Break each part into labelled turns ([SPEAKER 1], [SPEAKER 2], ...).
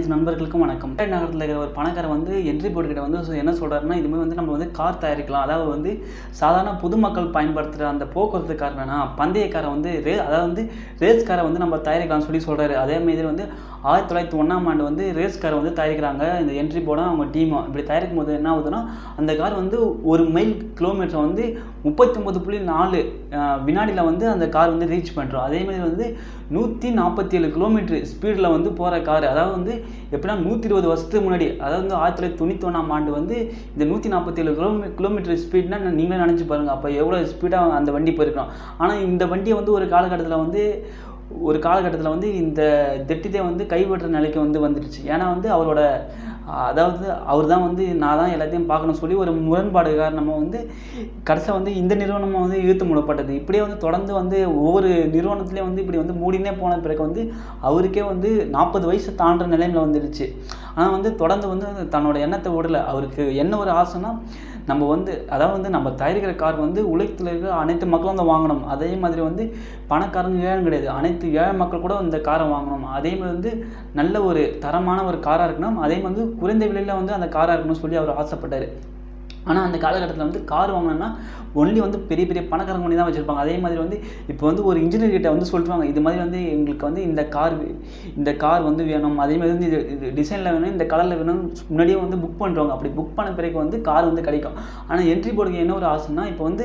[SPEAKER 1] அனைத்து நண்பர்களுக்கும் வணக்கம் மும்பை நகரத்தில் இருக்கிற ஒரு பணக்காரர் வந்து என்ட்ரி போர்டுகிட்ட வந்து சொ- என்ன சொல்கிறாருன்னா இதுமாதிரி வந்து நம்ம வந்து கார் தயாரிக்கலாம் அதாவது வந்து சாதாரண பொதுமக்கள் பயன்படுத்துகிற அந்த போக்குவரத்து கார் வேணாம் பந்தய காரை வந்து ரே அதாவது வந்து ரேஸ் காரை வந்து நம்ம தயாரிக்கலாம்னு சொல்லி சொல்கிறாரு அதே மாதிரி வந்து ஆயிரத்தி தொள்ளாயிரத்தி ஒன்றாம் ஆண்டு வந்து ரேஸ் காரை வந்து தயாரிக்கிறாங்க இந்த என்ட்ரி போர்டும் அவங்க டீமும் இப்படி தயாரிக்கும் போது என்ன ஆகுதுன்னா அந்த கார் வந்து ஒரு மைல் கிலோமீட்டர் வந்து முப்பத்தொம்பது புள்ளி நாலு வினாடியில் வந்து அந்த கார் வந்து ரீச் பண்ணுறோம் அதே மாதிரி வந்து நூற்றி நாற்பத்தி ஏழு கிலோமீட்டர் ஸ்பீடில் வந்து போகிற கார் அதாவது வந்து எப்படின்னா நூற்றி இருபது வருஷத்துக்கு முன்னாடி அதாவது வந்து ஆயிரத்தி தொள்ளாயிரத்தி தொண்ணூத்தொன்னாம் ஆண்டு வந்து இந்த நூற்றி நாற்பத்தி ஏழு கிலோமீ கிலோமீட்டர் ஸ்பீட்னா நீங்களே நினச்சி பாருங்கள் அப்போ எவ்வளோ ஸ்பீடாக அந்த வண்டி போயிருக்கலாம் ஆனால் இந்த வண்டியை வந்து ஒரு காலகட்டத்தில் வந்து ஒரு காலகட்டத்தில் வந்து இந்த திட்டத்தை வந்து கைவிடுற நிலைக்கு வந்து வந்துடுச்சு ஏன்னா வந்து அவரோட அதாவது அவர் தான் வந்து நான் தான் எல்லாத்தையும் பார்க்கணும் சொல்லி ஒரு முரண்பாடு காரணமாக வந்து கடைசியில் வந்து இந்த நிறுவனமாக வந்து இழுத்து மூடப்பட்டது இப்படியே வந்து தொடர்ந்து வந்து ஒவ்வொரு நிறுவனத்துலேயும் வந்து இப்படி வந்து மூடினே போன பிறகு வந்து அவருக்கே வந்து நாற்பது வயசு தாண்டுற நிலைமையில் வந்துடுச்சு ஆனால் வந்து தொடர்ந்து வந்து தன்னோட எண்ணத்தை விடலை அவருக்கு என்ன ஒரு ஆசைன்னா நம்ம வந்து அதாவது வந்து நம்ம தயாரிக்கிற கார் வந்து உலகத்தில் இருக்கிற அனைத்து மக்களும் வந்து வாங்கணும் அதே மாதிரி வந்து பணக்காரங்க ஏழை கிடையாது அனைத்து ஏழை மக்கள் கூட இந்த காரை வாங்கணும் அதே மாதிரி வந்து நல்ல ஒரு தரமான ஒரு காராக இருக்கணும் அதே மாதிரி வந்து குறைந்த விலையில் வந்து அந்த காராக இருக்கணும்னு சொல்லி அவர் ஆசைப்பட்டார் ஆனால் அந்த காலகட்டத்தில் வந்து கார் வாங்கினோன்னா ஒன்லி வந்து பெரிய பெரிய பணக்காரங்க பண்ணி தான் வச்சுருப்பாங்க அதே மாதிரி வந்து இப்போ வந்து ஒரு இன்ஜினியர் கிட்ட வந்து சொல்லிட்டுவாங்க இது மாதிரி வந்து எங்களுக்கு வந்து இந்த கார் இந்த கார் வந்து வேணும் அதே மாதிரி வந்து இது இது டிசைனில் வேணும் இந்த கலரில் வேணும் முன்னாடியே வந்து புக் பண்ணுறவங்க அப்படி புக் பண்ண பிறகு வந்து கார் வந்து கிடைக்கும் ஆனால் என்ட்ரி போர்டுக்கு என்ன ஒரு ஆசைன்னா இப்போ வந்து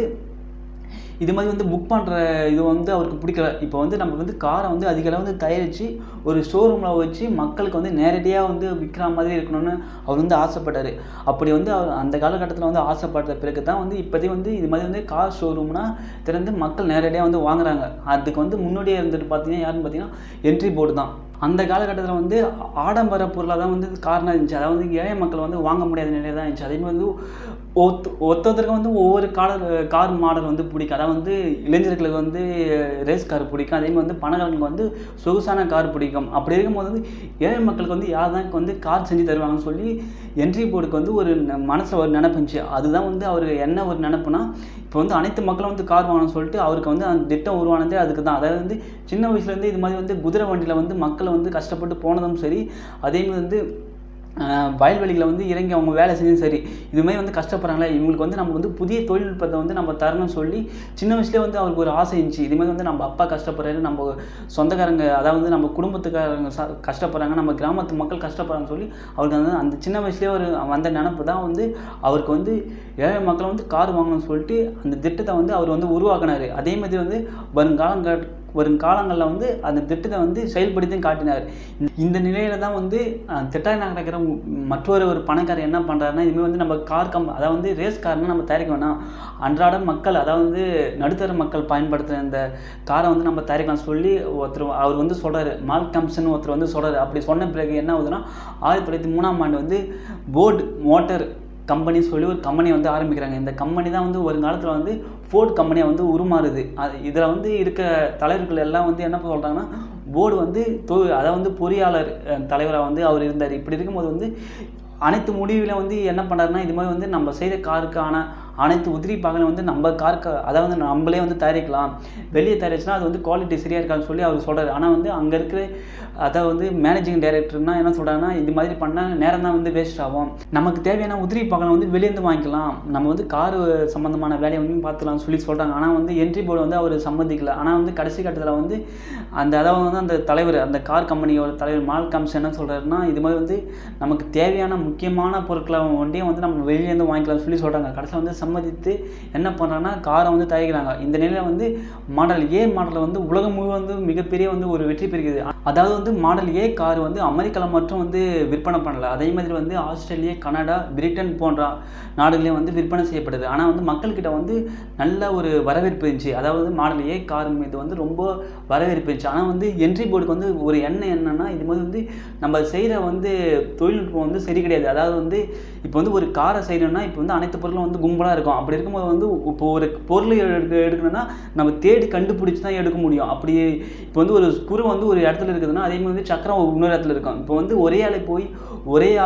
[SPEAKER 1] இது மாதிரி வந்து புக் பண்ணுற இது வந்து அவருக்கு பிடிக்கல இப்போ வந்து நம்ம வந்து காரை வந்து அதிக அளவு வந்து தயாரித்து ஒரு ஷோரூமில் வச்சு மக்களுக்கு வந்து நேரடியாக வந்து விற்கிற மாதிரி இருக்கணும்னு அவர் வந்து ஆசைப்பட்டார் அப்படி வந்து அவர் அந்த காலகட்டத்தில் வந்து ஆசைப்பட்ட பிறகு தான் வந்து இப்போதைக்கு வந்து இது மாதிரி வந்து கார் ஷோரூம்னா திறந்து மக்கள் நேரடியாக வந்து வாங்குறாங்க அதுக்கு வந்து முன்னாடியே இருந்துட்டு பார்த்தீங்கன்னா யாருன்னு பார்த்தீங்கன்னா என்ட்ரி போர்டு தான் அந்த காலகட்டத்தில் வந்து ஆடம்பர பொருளாக தான் வந்து காரணம் இருந்துச்சு அதாவது வந்து ஏழை மக்கள் வந்து வாங்க முடியாத நிலையில் தான் இருந்துச்சு அதே மாதிரி வந்து ஒத்து ஒருத்தருக்கு வந்து ஒவ்வொரு கார் கார் மாடல் வந்து பிடிக்கும் அதாவது வந்து இளைஞர்களுக்கு வந்து ரேஸ் கார் பிடிக்கும் அதே மாதிரி வந்து பணக்காரங்களுக்கு வந்து சொகுசான கார் பிடிக்கும் அப்படி இருக்கும்போது வந்து ஏழை மக்களுக்கு வந்து யார் தான் வந்து கார் செஞ்சு தருவாங்கன்னு சொல்லி என்ட்ரி போர்டுக்கு வந்து ஒரு மனசில் ஒரு நினப்புச்சு அதுதான் வந்து அவர் என்ன ஒரு நினப்புனா இப்போ வந்து அனைத்து மக்களும் வந்து கார் வாங்கணும்னு சொல்லிட்டு அவருக்கு வந்து அந்த திட்டம் உருவானதே அதுக்கு தான் அதாவது வந்து சின்ன வயசுலேருந்து இது மாதிரி வந்து குதிரை வண்டியில் வந்து மக்களை வந்து கஷ்டப்பட்டு போனதும் சரி அதே மாதிரி வந்து ஆஹ் வயல்வெளியில் வந்து இறங்கி அவங்க வேலை செஞ்சும் சரி இதுமாதிரி வந்து கஷ்டப்படுறாங்களே இவங்களுக்கு வந்து நம்ம வந்து புதிய தொழில்நுட்பத்தை வந்து நம்ம தரணும்னு சொல்லி சின்ன வயசுலேயே வந்து அவருக்கு ஒரு ஆசை இருந்துச்சு இதுமாதிரி வந்து நம்ம அப்பா கஷ்டப்படுறாரு நம்ம சொந்தக்காரங்க அதாவது நம்ம குடும்பத்துக்காரங்க ச கஷ்டப்படுறாங்க நம்ம கிராமத்து மக்கள் கஷ்டப்படுறாங்கன்னு சொல்லி அவருக்கு வந்து அந்த சின்ன வயசுலேயே ஒரு வந்த நினப்பு தான் வந்து அவருக்கு வந்து ஏழை மக்களை வந்து கார் வாங்கணும்னு சொல்லிட்டு அந்த திட்டத்தை வந்து அவர் வந்து உருவாக்குனார் அதே மாதிரி வந்து வருங்காலங்கள் வரும் காலங்களில் வந்து அந்த திட்டத்தை வந்து செயல்படுத்தியும் காட்டினார் இந்த- இந்த நிலையில தான் வந்து அஹ், திட்டாய் நகர் இருக்கிற மு- மற்றொரு ஒரு பணக்காரர் என்ன பண்ணுறாருன்னா இதுமாதிரி வந்து நம்ம கார் கம் அதாவது வந்து ரேஸ் கார்னா நம்ம தயாரிக்க வேணாம் அன்றாட மக்கள் அதாவது வந்து நடுத்தர மக்கள் பயன்படுத்துகிற இந்த காரை வந்து நம்ம தயாரிக்கலாம் சொல்லி ஒருத்தர் அவர் வந்து சொல்கிறாரு மால் கம்சன் ஒருத்தர் வந்து சொல்கிறாரு அப்படி சொன்ன பிறகு என்ன ஆகுதுன்னா ஆயிரத்தி தொள்ளாயிரத்தி மூணாம் ஆண்டு வந்து போர்டு மோட்டர் கம்பெனி சொல்லி ஒரு கம்பெனி வந்து ஆரம்பிக்கிறாங்க இந்த கம்பெனி தான் வந்து ஒரு காலத்தில் வந்து ஃபோர்ட் கம்பெனியாக வந்து உருமாறுது அது இதில் வந்து இருக்க தலைவர்கள் எல்லாம் வந்து என்ன சொல்கிறாங்கன்னா போர்டு வந்து தொ அதாவது வந்து பொறியாளர் தலைவராக வந்து அவர் இருந்தார் இப்படி இருக்கும்போது வந்து அனைத்து முடிவுல வந்து என்ன பண்ணுறாருன்னா இது மாதிரி வந்து நம்ம செய்கிற காருக்கான அனைத்து உதிரி பாகங்களும் வந்து நம்ம காருக்கு அதாவது நம்மளே வந்து தயாரிக்கலாம் வெளியே தயாரிச்சுன்னா அது வந்து குவாலிட்டி சரியாக இருக்கான்னு சொல்லி அவர் சொல்கிறாரு ஆனால் வந்து அங்கே இருக்கிற அதாவது வந்து மேனேஜிங் டைரக்டர்னா என்ன சொல்கிறாங்கன்னா இது மாதிரி பண்ணால் நேரம் தான் வந்து வேஸ்ட் ஆகும் நமக்கு தேவையான உதிரி பாகங்களை வந்து வெளியேருந்து வாங்கிக்கலாம் நம்ம வந்து காரு சம்மந்தமான வேலையை வந்து பார்த்துக்கலாம்னு சொல்லி சொல்கிறாங்க ஆனால் வந்து என்ட்ரி போர்டு வந்து அவர் சம்மதிக்கல ஆனால் வந்து கடைசி கட்டத்தில் வந்து அந்த அதாவது வந்து அந்த தலைவர் அந்த கார் கம்பெனியோட தலைவர் மால் கம்ஸ் என்ன சொல்கிறாருன்னா இது மாதிரி வந்து நமக்கு தேவையான முக்கியமான பொருட்களை ஒன்றையும் வந்து நம்ம வெளியேருந்து வாங்கிக்கலாம்னு சொல்லி சொல்கிறாங்க கடைசியில் வந்து சம்மதித்து என்ன பண்ணுறாங்கன்னா காரை வந்து தயாரிக்கிறாங்க இந்த நிலையில் வந்து மாடல் ஏ மாடலில் வந்து உலகம் முழு வந்து மிகப்பெரிய வந்து ஒரு வெற்றி பெறுகிறது அதாவது வந்து மாடல் ஏ கார் வந்து அமெரிக்காவில் மட்டும் வந்து விற்பனை பண்ணல அதே மாதிரி வந்து ஆஸ்திரேலியா கனடா பிரிட்டன் போன்ற நாடுகளையும் வந்து விற்பனை செய்யப்படுது ஆனால் வந்து மக்கள்கிட்ட வந்து நல்ல ஒரு வரவேற்பு இருந்துச்சு அதாவது மாடல் ஏ கார் மீது வந்து ரொம்ப வரவேற்பு இருந்துச்சு ஆனால் வந்து என்ட்ரி போர்டுக்கு வந்து ஒரு எண்ணம் என்னன்னா இது மாதிரி வந்து நம்ம செய்கிற வந்து தொழில்நுட்பம் வந்து சரி கிடையாது அதாவது வந்து இப்போ வந்து ஒரு காரை செய்யணும்னா இப்போ வந்து அனைத்து பொருளும் வந்து கும்பலாக இருக்கும் அப்படி இருக்கும்போது வந்து இப்போ ஒரு பொருள் எடுக்க எடுக்கணும்னா நம்ம தேடி கண்டுபிடிச்சி தான் எடுக்க முடியும் அப்படி இப்போ வந்து ஒரு ஸ்குரு வந்து ஒரு இடத்துல இருக்குதுன்னா அதே மாதிரி வந்து சக்கரம் இன்னொரு இடத்துல இருக்கும் இப்போ வந்து ஒரே ஆளை போய் ஒரே ஆளை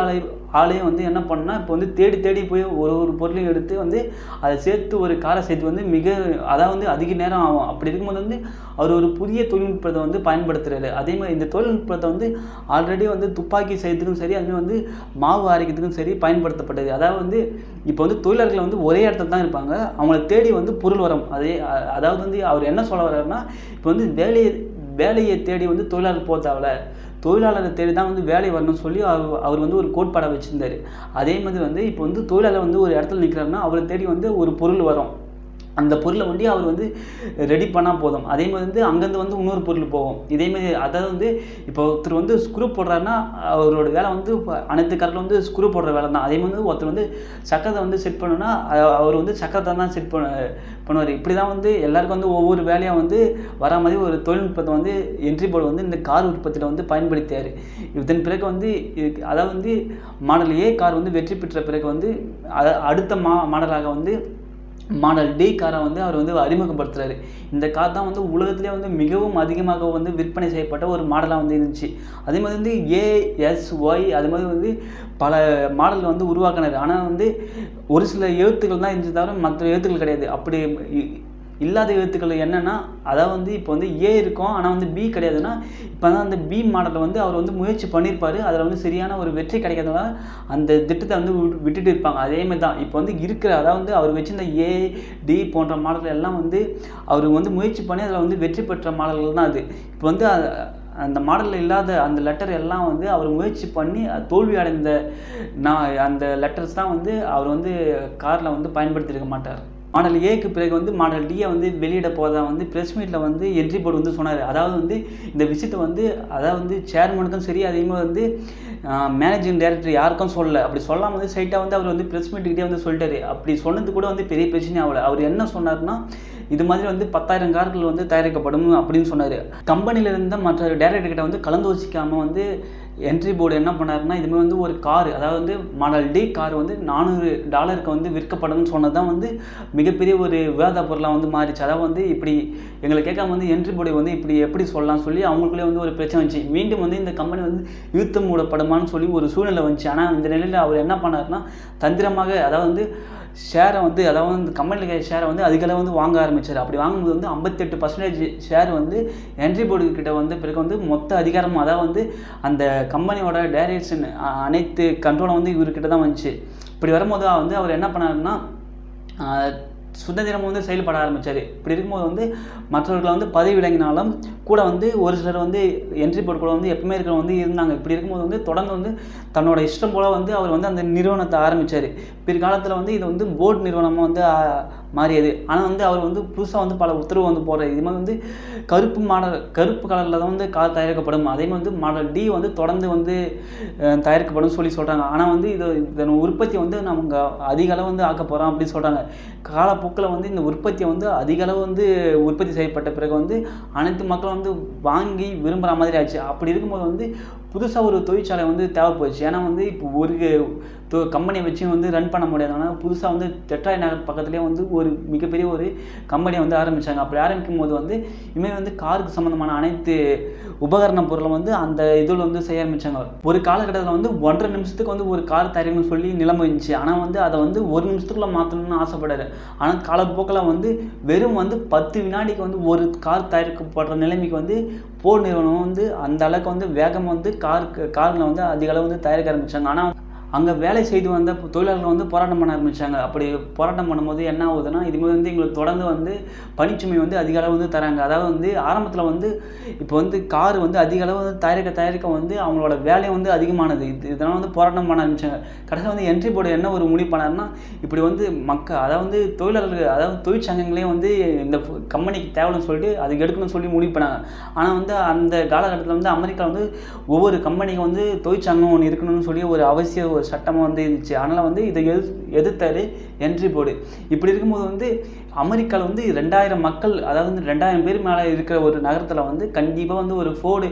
[SPEAKER 1] ஆளே வந்து என்ன பண்ணா இப்போ வந்து தேடி தேடி போய் ஒரு ஒரு பொருளையும் எடுத்து வந்து அதை சேர்த்து ஒரு காரை சேர்த்து வந்து மிக அதாவது வந்து அதிக நேரம் ஆகும் அப்படி இருக்கும்போது வந்து அவர் ஒரு புதிய தொழில்நுட்பத்தை வந்து பயன்படுத்துறாரு அதே மாதிரி இந்த தொழில்நுட்பத்தை வந்து ஆல்ரெடி வந்து துப்பாக்கி செய்யறதுக்கும் சரி அதுமாதிரி வந்து மாவு அரைக்கிறதுக்கும் சரி பயன்படுத்தப்பட்டது அதாவது வந்து இப்போ வந்து தொழிலாளர்கள் வந்து ஒரே இடத்துல தான் இருப்பாங்க அவங்கள தேடி வந்து பொருள் வரும் அதே அ- அதாவது வந்து அவர் என்ன சொல்ல வர்றாருன்னா இப்போ வந்து வேலையை வேலையை தேடி வந்து தொழிலாளர் போக தேவையில்ல தொழிலாளரை தேடி தான் வந்து வேலை வரணும்னு சொல்லி அவர் அவர் வந்து ஒரு கோட்பாடை வச்சுருந்தாரு அதே மாதிரி வந்து இப்போ வந்து தொழிலாளர் வந்து ஒரு இடத்துல நிற்கிறாருன்னா அவரை தேடி வந்து ஒரு பொருள் வரும் அந்த பொருளை வந்து அவர் வந்து ரெடி பண்ணால் போதும் அதே மாதிரி வந்து அங்கேருந்து வந்து இன்னொரு பொருள் போகும் இதே மாதிரி அதாவது வந்து இப்போ ஒருத்தர் வந்து ஸ்க்ரூ போடுறாருன்னா அவரோட வேலை வந்து இப்போ அனைத்து கரில் வந்து ஸ்க்ரூ போடுற வேலை தான் அதே மாதிரி வந்து ஒருத்தர் வந்து சக்கரத்தை வந்து செட் பண்ணணும்னா அ- அவர் வந்து சக்கரத்தை தான் செட் பண்ண பண்ணுவார் இப்படி தான் வந்து எல்லாருக்கும் வந்து ஒவ்வொரு வேலையாக வந்து வர மாதிரி ஒரு தொழில்நுட்பத்தை வந்து என்ட்ரி போர்டு வந்து இந்த கார் உற்பத்தியில் வந்து பயன்படுத்தியார் இதன் பிறகு வந்து இதுக்கு அதாவது வந்து மாடல் ஏ கார் வந்து வெற்றி பெற்ற பிறகு வந்து அ- அடுத்த மா மாடலாக வந்து மாடல் டி காரை வந்து அவர் வந்து அறிமுகப்படுத்துறாரு இந்த கார் தான் வந்து உலகத்திலே வந்து மிகவும் அதிகமாக வந்து விற்பனை செய்யப்பட்ட ஒரு மாடலாக வந்து இருந்துச்சு அதே மாதிரி வந்து ஏஎஸ்ஒய் அது மாதிரி வந்து பல மாடல் வந்து உருவாக்கினார் ஆனால் வந்து ஒரு சில எழுத்துக்கள் தான் இருந்துச்சு தவிர மற்ற எழுத்துக்கள் கிடையாது அப்படி இ- இல்லாத எழுத்துக்கள் என்னன்னா அதாவது வந்து இப்போ வந்து ஏ இருக்கும் ஆனால் வந்து பி கிடையாதுன்னா இப்போ தான் அந்த பி மாடலை வந்து அவர் வந்து முயற்சி பண்ணியிருப்பாரு அதில் வந்து சரியான ஒரு வெற்றி கிடைக்காதனால அந்த திட்டத்தை வந்து விட்டு- விட்டுட்டு இருப்பாங்க அதே மாதிரி தான் இப்போ வந்து இருக்கிற அதாவது வந்து அவர் வச்சிருந்த ஏ டி போன்ற மாடல்கள் எல்லாம் வந்து அவர் வந்து முயற்சி பண்ணி அதில் வந்து வெற்றி பெற்ற மாடல்கள் தான் அது இப்போ வந்து அ- அந்த மாடலில் இல்லாத அந்த லெட்டர் எல்லாம் வந்து அவர் முயற்சி பண்ணி அது தோல்வி அடைந்த நான் அந்த லெட்டர்ஸ் தான் வந்து அவர் வந்து காரில் வந்து பயன்படுத்தியிருக்க மாட்டார் மாடல் ஏக்கு பிறகு வந்து மாடல் டியை வந்து வெளியிட போதா வந்து ப்ரெஸ் மீட்டில் வந்து என்ட்ரி போர்டு வந்து சொன்னார் அதாவது வந்து இந்த விஷயத்தை வந்து அதாவது வந்து சேர்மனுக்கும் சரி அதே மாதிரி வந்து மேனேஜிங் டைரக்டர் யாருக்கும் சொல்லல அப்படி சொல்லாம வந்து ஸ்ட்ரைட்டாக வந்து அவர் வந்து ப்ரெஸ் மீட்டுக்கிட்டே வந்து சொல்லிட்டாரு அப்படி சொன்னது கூட வந்து பெரிய பிரச்சனை ஆகல அவர் என்ன சொன்னார்னா இது மாதிரி வந்து பத்தாயிரம் கார்கள் வந்து தயாரிக்கப்படும் அப்படின்னு சொன்னார் கம்பெனியில் இருந்த மற்ற டைரக்டர் கிட்ட வந்து கலந்தோசிக்காமல் வந்து என்ட்ரி போர்டு என்ன பண்ணாருன்னா இதுமாதிரி வந்து ஒரு கார் அதாவது வந்து மாடல் டி கார் வந்து நானூறு டாலருக்கு வந்து விற்கப்படும்னு சொன்னது தான் வந்து மிகப்பெரிய ஒரு விவாத பொருளாக வந்து மாறிச்சு அதாவது வந்து இப்படி எங்களை கேட்காம வந்து என்ட்ரி போர்டு வந்து இப்படி எப்படி சொல்லலாம் சொல்லி அவங்களுக்குள்ளே வந்து ஒரு பிரச்சனை வந்துச்சு மீண்டும் வந்து இந்த கம்பெனி வந்து இழுத்து மூடப்படுமான்னு சொல்லி ஒரு சூழ்நிலை வந்துச்சு ஆனால் இந்த நிலையில் அவர் என்ன பண்ணாருன்னா தந்திரமாக அதாவது வந்து ஷேரை வந்து அதாவது வந்து கம்பெனியில் இருக்கிற ஷேரை வந்து அதிக அளவு வந்து வாங்க ஆரம்பிச்சார் அப்படி வாங்கும்போது வந்து ஐம்பத்தெட்டு பர்சன்டேஜ் ஷேர் வந்து என்ட்ரி போர்டு கிட்ட வந்து பிறகு வந்து மொத்த அதிகாரமும் அதாவது வந்து அந்த கம்பெனியோட டைரக்ஷன் அனைத்து கண்ட்ரோலும் வந்து இவர்கிட்ட தான் வந்துச்சு இப்படி வரும்போது வந்து அவர் என்ன பண்ணாருன்னா ஆஹ், சுதந்திரம் வந்து செயல்பட ஆரம்பிச்சார் இப்படி இருக்கும்போது வந்து மற்றவர்களை வந்து பதவி விளங்கினாலும் கூட வந்து ஒரு சிலர் வந்து என்ட்ரி போர்டு கூட வந்து எப்பவுமே இருக்கிற வந்து இருந்தாங்க இப்படி இருக்கும்போது வந்து தொடர்ந்து வந்து தன்னோட இஷ்டம் போல் வந்து அவர் வந்து அந்த நிறுவனத்தை ஆரம்பிச்சார் பிற்காலத்தில் வந்து இது வந்து போர்டு நிறுவனமாக வந்து ஆஹ், மாறியது ஆனால் வந்து அவர் வந்து புதுசாக வந்து பல உத்தரவு வந்து போடுறாரு இது மாதிரி வந்து கருப்பு மாடல் கருப்பு கலரில் தான் வந்து கார் தயாரிக்கப்படும் அதே மாதிரி வந்து மாடல் டி வந்து தொடர்ந்து வந்து அஹ், தயாரிக்கப்படும் சொல்லி சொல்கிறாங்க ஆனால் வந்து இது இதன் உற்பத்தி வந்து நமக்கு அதிக அளவு வந்து ஆக்க போகிறோம் அப்படின்னு சொல்கிறாங்க காலப்போக்கில் வந்து இந்த உற்பத்தியை வந்து அதிக அளவு வந்து உற்பத்தி செய்யப்பட்ட பிறகு வந்து அனைத்து மக்களும் வந்து வாங்கி விரும்புகிற மாதிரி ஆச்சு அப்படி இருக்கும்போது வந்து புதுசாக ஒரு தொழிற்சாலை வந்து தேவைப்போச்சு ஏன்னா வந்து இப்போ ஒரு கம்பெனியை வச்சு வந்து ரன் பண்ண முடியாதனால புதுசாக வந்து டெட்ராய் நகர் பக்கத்துலேயே வந்து ஒரு மிகப்பெரிய ஒரு கம்பெனியை வந்து ஆரம்பித்தாங்க அப்படி ஆரம்பிக்கும் போது வந்து இனிமேல் வந்து காருக்கு சம்மந்தமான அனைத்து உபகரண பொருளை வந்து அந்த இதில் வந்து செய்ய ஆரம்பித்தாங்க ஒரு காலகட்டத்தில் வந்து ஒன்றரை நிமிஷத்துக்கு வந்து ஒரு கார் தயாரிக்கணும்னு சொல்லி நிலைமை இருந்துச்சு ஆனால் வந்து அதை வந்து ஒரு நிமிஷத்துக்குள்ள மாற்றணும்னு ஆசைப்படாரு ஆனால் காலப்போக்கில் வந்து வெறும் வந்து பத்து வினாடிக்கு வந்து ஒரு கார் தயாரிக்கப்படுற நிலைமைக்கு வந்து போர் நிறுவனம் வந்து அந்த அளவுக்கு வந்து வேகம் வந்து காருக்கு கார்களை வந்து அதிக அளவு வந்து தயாரிக்க ஆரம்பித்தாங்க ஆனால் அங்கே வேலை செய்து வந்த தொழிலாளர்கள் வந்து போராட்டம் பண்ண ஆரம்பித்தாங்க அப்படி போராட்டம் பண்ணும்போது என்ன ஆகுதுன்னா இதுமாதிரி வந்து எங்களுக்கு தொடர்ந்து வந்து பணிச்சுமை வந்து அதிக அளவு வந்து தராங்க அதாவது வந்து ஆரம்பத்தில் வந்து இப்போ வந்து கார் வந்து அதிக அளவு வந்து தயாரிக்க தயாரிக்க வந்து அவங்களோட வேலையும் வந்து அதிகமானது இது இதனால் வந்து போராட்டம் பண்ண ஆரம்பிச்சாங்க கடைசியில் வந்து என்ட்ரி போர்டு என்ன ஒரு முடிவு பண்ணாருன்னா இப்படி வந்து மக்க அதாவது வந்து தொழிலாளர்கள் அதாவது தொழிற்சங்கங்களே வந்து இந்த கம்பெனிக்கு தேவைன்னு சொல்லிட்டு அதுக்கு எடுக்கணும்னு சொல்லி முடிவு பண்ணாங்க ஆனால் வந்து அந்த காலகட்டத்தில் வந்து அமெரிக்கா வந்து ஒவ்வொரு கம்பெனிக்கும் வந்து தொழிற்சங்கம் ஒன்று இருக்கணும்னு சொல்லி ஒரு அவசிய ஒரு சட்டமாக வந்து இருந்துச்சு அதனால் வந்து இதை எது எதிர்த்தாரு என்ட்ரி போர்டு இப்படி இருக்கும்போது வந்து அமெரிக்காவில் வந்து ரெண்டாயிரம் மக்கள் அதாவது வந்து ரெண்டாயிரம் பேர் மேலே இருக்கிற ஒரு நகரத்தில் வந்து கண்டிப்பாக வந்து ஒரு ஃபோர்டு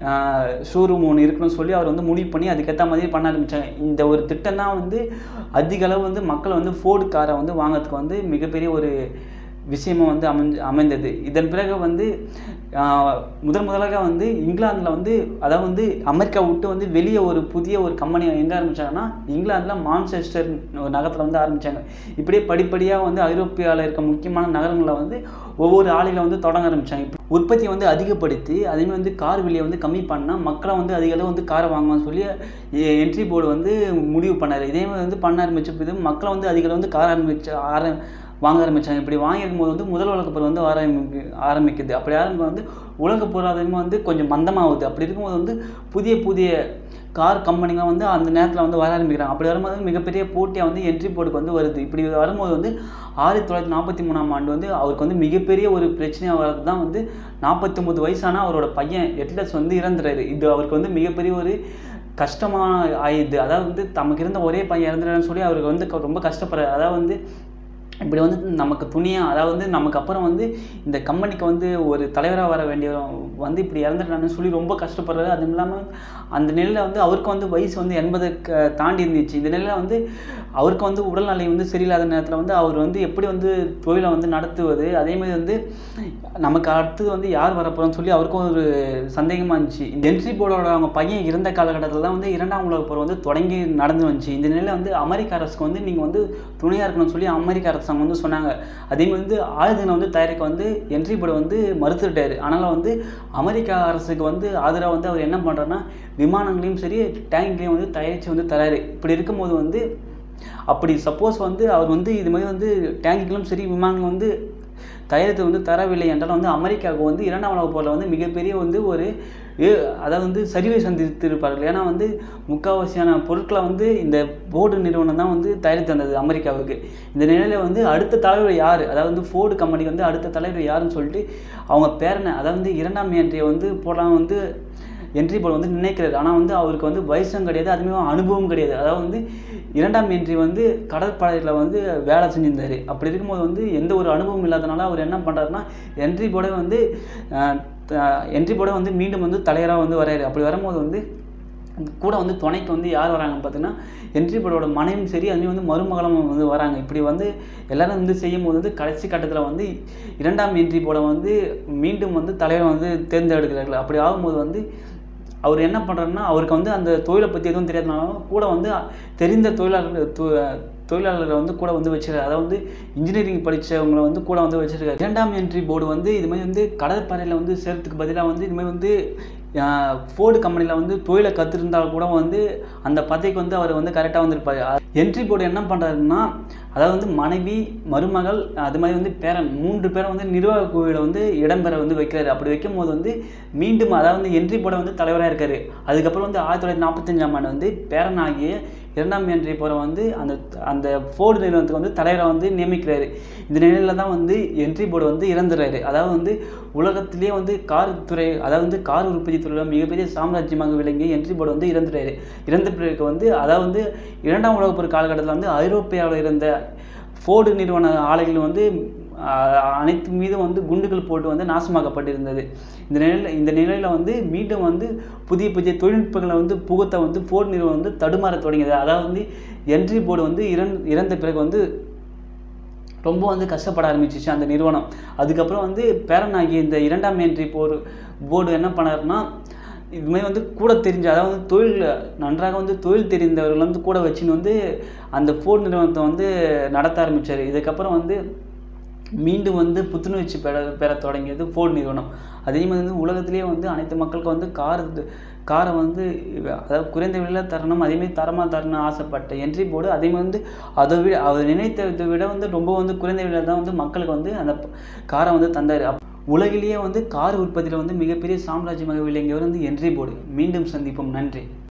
[SPEAKER 1] ஷோரூம் ஒன்று இருக்கணும்னு சொல்லி அவர் வந்து முடிவு பண்ணி அதுக்கேற்ற மாதிரி பண்ண ஆரம்பித்தாங்க இந்த ஒரு திட்டம் தான் வந்து அதிக அளவு வந்து மக்கள் வந்து ஃபோர்டு காரை வந்து வாங்குறதுக்கு வந்து மிகப்பெரிய ஒரு விஷயமும் வந்து அமைஞ்சு அமைந்தது இதன் பிறகு வந்து ஆஹ், முதன் முதலாக வந்து இங்கிலாந்தில் வந்து அதாவது வந்து அமெரிக்கா விட்டு வந்து வெளியே ஒரு புதிய ஒரு கம்பெனி எங்கே ஆரம்பிச்சாங்கன்னா இங்கிலாந்தில் மான்செஸ்டர் ஒரு நகரத்தில் வந்து ஆரம்பித்தாங்க இப்படியே படிப்படியாக வந்து ஐரோப்பியாவில் இருக்க முக்கியமான நகரங்களில் வந்து ஒவ்வொரு ஆலைகளை வந்து தொடங்க ஆரம்பித்தாங்க உற்பத்தியை வந்து அதிகப்படுத்தி அதேமாதிரி வந்து கார் விலையை வந்து கம்மி பண்ணால் மக்களை வந்து அதிக அளவு வந்து காரை வாங்குவான்னு சொல்லி என்ட்ரி போர்டு வந்து முடிவு பண்ணார் இதே மாதிரி வந்து பண்ண ஆரம்பிச்ச போது மக்களை வந்து அதிக அளவு வந்து கார் ஆரம்பிச்சு ஆர வாங்க ஆரம்பித்தாங்க இப்படி வாங்கியிருக்கும் போது வந்து முதல் உலகப் போர் வந்து ஆரம்பி ஆரம்பிக்குது அப்படி ஆரம்பிக்கும் வந்து உலக பொருளாதாரமும் வந்து கொஞ்சம் மந்தமாகுது அப்படி இருக்கும்போது வந்து புதிய புதிய கார் கம்பெனிலாம் வந்து அந்த நேரத்தில் வந்து வர ஆரம்பிக்கிறாங்க அப்படி வரும்போது மிகப்பெரிய போட்டியாக வந்து என்ட்ரி போர்டுக்கு வந்து வருது இப்படி வரும்போது வந்து ஆயிரத்தி தொள்ளாயிரத்தி நாற்பத்தி மூணாம் ஆண்டு வந்து அவருக்கு வந்து மிகப்பெரிய ஒரு பிரச்சனையாக வர்றது தான் வந்து நாற்பத்தொம்பது வயசான அவரோட பையன் எட்லஸ் வந்து இறந்துறாரு இது அவருக்கு வந்து மிகப்பெரிய ஒரு கஷ்டமாக ஆயிடுது அதாவது வந்து தமக்கு இருந்த ஒரே பையன் இறந்துறான்னு சொல்லி அவருக்கு வந்து க- ரொம்ப கஷ்டப்படுறாரு அதாவது வந்து இப்படி வந்து நமக்கு துணியாக அதாவது வந்து நமக்கு அப்புறம் வந்து இந்த கம்பெனிக்கு வந்து ஒரு தலைவராக வர வேண்டிய வந்து இப்படி இறந்துட்டான்னு சொல்லி ரொம்ப கஷ்டப்படுறாரு அதுவும் இல்லாமல் அந்த நிலையில் வந்து அவருக்கு வந்து வயசு வந்து எண்பதுக்கு தாண்டி இருந்துச்சு இந்த நிலையில் வந்து அவருக்கு வந்து உடல்நிலை வந்து சரியில்லாத நேரத்தில் வந்து அவர் வந்து எப்படி வந்து தொழிலை வந்து நடத்துவது அதேமாதிரி வந்து நமக்கு அடுத்தது வந்து யார் வரப்போகிறோன்னு சொல்லி அவருக்கும் ஒரு சந்தேகமாக இருந்துச்சு இந்த என்ட்ரி போர்டோட அவங்க பையன் இருந்த காலகட்டத்தில் தான் வந்து இரண்டாம் உலகப் போர் வந்து தொடங்கி நடந்து வந்துச்சு இந்த நிலையில் வந்து அமெரிக்க அரசுக்கு வந்து நீங்கள் வந்து துணையாக இருக்கணும்னு சொல்லி அமெரிக்க அரசாங்கம் வந்து சொன்னாங்க அதே மாதிரி வந்து ஆயுதங்களை வந்து தயாரிக்க வந்து என்ட்ரி போர்டு வந்து மறுத்துட்டாரு ஆனாலும் வந்து அமெரிக்கா அரசுக்கு வந்து ஆதரவாக வந்து அவர் என்ன பண்ணுறாருன்னா விமானங்களையும் சரி டேங்க்லையும் வந்து தயாரித்து வந்து தராரு இப்படி இருக்கும்போது வந்து அப்படி சப்போஸ் வந்து அவர் வந்து இது மாதிரி வந்து டேங்குகளும் சரி விமானங்களும் வந்து தயாரித்து வந்து தரவில்லை என்றால் வந்து அமெரிக்காவுக்கு வந்து இரண்டாம் உலகப் போரில் வந்து மிகப்பெரிய வந்து ஒரு ஏ- அதாவது வந்து சரிவை சந்தித்திருப்பார்கள் ஏன்னா வந்து முக்கால்வாசியான பொருட்களை வந்து இந்த போர்டு நிறுவனம் தான் வந்து தயாரித்து தந்தது அமெரிக்காவுக்கு இந்த நிலையில் வந்து அடுத்த தலைவர் யார் அதாவது வந்து ஃபோர்டு கம்பெனிக்கு வந்து அடுத்த தலைவர் யாருன்னு சொல்லிட்டு அவங்க பேரனை அதாவது வந்து இரண்டாம் என்ட்ரியை வந்து போடலாம் வந்து என்ட்ரி போல் வந்து நினைக்கிறாரு ஆனால் வந்து அவருக்கு வந்து வயசும் கிடையாது அதுமாதிரி அனுபவம் கிடையாது அதாவது வந்து இரண்டாம் என்ட்ரி வந்து கடற்படையில் வந்து வேலை செஞ்சிருந்தாரு அப்படி இருக்கும்போது வந்து எந்த ஒரு அனுபவம் இல்லாதனால அவர் என்ன பண்ணுறாருன்னா என்ட்ரி போட வந்து என்ட்ரி போட வந்து மீண்டும் வந்து தலைவராக வந்து வராரு அப்படி வரும்போது வந்து கூட வந்து துணைக்கு வந்து யார் வராங்கன்னு பார்த்தீங்கன்னா என்ட்ரி போர்டோட மனைவியும் சரி அதுமாதிரி வந்து மருமகளும் வந்து வராங்க இப்படி வந்து எல்லாரும் வந்து செய்யும் போது வந்து கடைசி கட்டத்தில் வந்து இரண்டாம் என்ட்ரி போர்டை வந்து மீண்டும் வந்து தலைவர் வந்து தேர்ந்தெடுக்கிறார்கள் அப்படி ஆகும்போது வந்து அவர் என்ன பண்ணுறாருன்னா அவருக்கு வந்து அந்த தொழிலை பற்றி எதுவும் தெரியாதனாலும் கூட வந்து தெரிந்த தொழிலாளர்கள் தொ- தொழிலாளர்களை வந்து கூட வந்து வச்சிருக்காரு அதாவது வந்து இன்ஜினியரிங் படித்தவங்களை வந்து கூட வந்து வச்சிருக்காரு இரண்டாம் என்ட்ரி போர்டு வந்து இது மாதிரி வந்து கடற்படையில் வந்து சேர்த்துக்கு பதிலாக வந்து இது மாதிரி வந்து ஃபோர்டு கம்பெனியில் வந்து தொழிலை கற்றுருந்தால் கூட வந்து அந்த பதவிக்கு வந்து அவர் வந்து கரெக்டாக வந்திருப்பார் என்ட்ரி போர்டு என்ன பண்ணுறாருன்னா அதாவது வந்து மனைவி மருமகள் அது மாதிரி வந்து பேரன் மூன்று பேரை வந்து நிர்வாக குழுவில் வந்து இடம்பெற வந்து வைக்கிறாரு அப்படி வைக்கும் போது வந்து மீண்டும் அதாவது வந்து என்ட்ரி போர்டை வந்து தலைவராக இருக்காரு அதுக்கப்புறம் வந்து ஆயிரத்தி தொள்ளாயிரத்தி நாற்பத்தஞ்சாம் ஆண்டு வந்து பேரன் ஆகிய இரண்டாம் என்ட்ரி போகிற வந்து அந்த அந்த ஃபோர்டு நிறுவனத்துக்கு வந்து தலைவராக வந்து நியமிக்கிறாரு இந்த நிலையில் தான் வந்து என்ட்ரி போர்டு வந்து இறந்துறாரு அதாவது வந்து உலகத்திலேயே வந்து கார் துறை அதாவது வந்து கார் உற்பத்தி துறையில் மிகப்பெரிய சாம்ராஜ்யமாக விளங்கிய என்ட்ரி போர்டு வந்து இறந்துறாரு இறந்த பிறகு வந்து அதாவது வந்து இரண்டாம் உலகப் போர் காலகட்டத்தில் வந்து ஐரோப்பியாவில் இருந்த ஃபோர்டு நிறுவன ஆலைகள் வந்து ஆஹ், அனைத்து மீதும் வந்து குண்டுகள் போட்டு வந்து நாசமாக்கப்பட்டிருந்தது இந்த நிலையில் இந்த நிலையில் வந்து மீண்டும் வந்து புதிய புதிய தொழில்நுட்பங்களை வந்து புகுத்த வந்து ஃபோர்டு நிறுவனம் வந்து தடுமாற தொடங்கியது அதாவது வந்து என்ட்ரி போர்டு வந்து இறந் இறந்த பிறகு வந்து ரொம்ப வந்து கஷ்டப்பட ஆரம்பிச்சிச்சு அந்த நிறுவனம் அதுக்கப்புறம் வந்து பேரன் ஆகிய இந்த இரண்டாம் என்ட்ரி போர் போர்டு என்ன பண்ணாருன்னா இதுமாதிரி வந்து கூட தெரிஞ்ச அதாவது வந்து தொழில் நன்றாக வந்து தொழில் தெரிந்தவர்கள் வந்து கூட வச்சுன்னு வந்து அந்த ஃபோர்டு நிறுவனத்தை வந்து நடத்த ஆரம்பிச்சார் இதுக்கப்புறம் வந்து மீண்டும் வந்து புத்துணர்ச்சி பெற பெற தொடங்கியது ஃபோர்டு நிறுவனம் அதே மாதிரி வந்து உலகத்திலேயே வந்து அனைத்து மக்களுக்கும் வந்து கார் காரை வந்து அதாவது குறைந்த விலையில் தரணும் அதேமாதிரி தரமாக தரணும் ஆசைப்பட்ட என்ட்ரி போர்டு அதே மாதிரி வந்து அதை விட அவர் நினைத்ததை விட வந்து ரொம்ப வந்து குறைந்த விலையில் தான் வந்து மக்களுக்கு வந்து அந்த காரை வந்து தந்தார் அப் உலகிலேயே வந்து கார் உற்பத்தியில் வந்து மிகப்பெரிய சாம்ராஜ்யமாக விளங்கியவர் வந்து என்ட்ரி போர்டு மீண்டும் சந்திப்போம் நன்றி